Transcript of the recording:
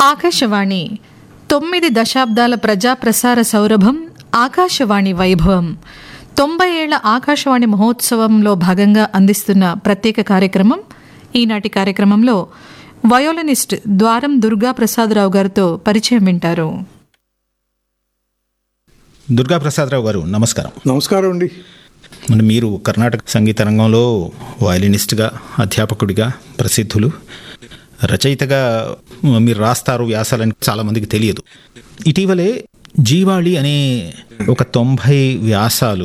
ఆకాశవాణి తొమ్మిది దశాబ్దాల ప్రజాప్రసార సౌరభం ఆకాశవాణి వైభవం తొంభై ఏళ్ల ఆకాశవాణి మహోత్సవంలో భాగంగా అందిస్తున్న ప్రత్యేక కార్యక్రమం ఈనాటి కార్యక్రమంలో వయోలినిస్ట్ ద్వారం దుర్గా ప్రసాదరావు గారితో పరిచయం వింటారు దుర్గా ప్రసాదరావు గారు నమస్కారం నమస్కారం అండి మరి మీరు కర్ణాటక సంగీత రంగంలో వయలినిస్ట్గా అధ్యాపకుడిగా ప్రసిద్ధులు రచయితగా మీరు రాస్తారు వ్యాసాలని చాలామందికి తెలియదు ఇటీవలే జీవాళి అనే ఒక తొంభై వ్యాసాలు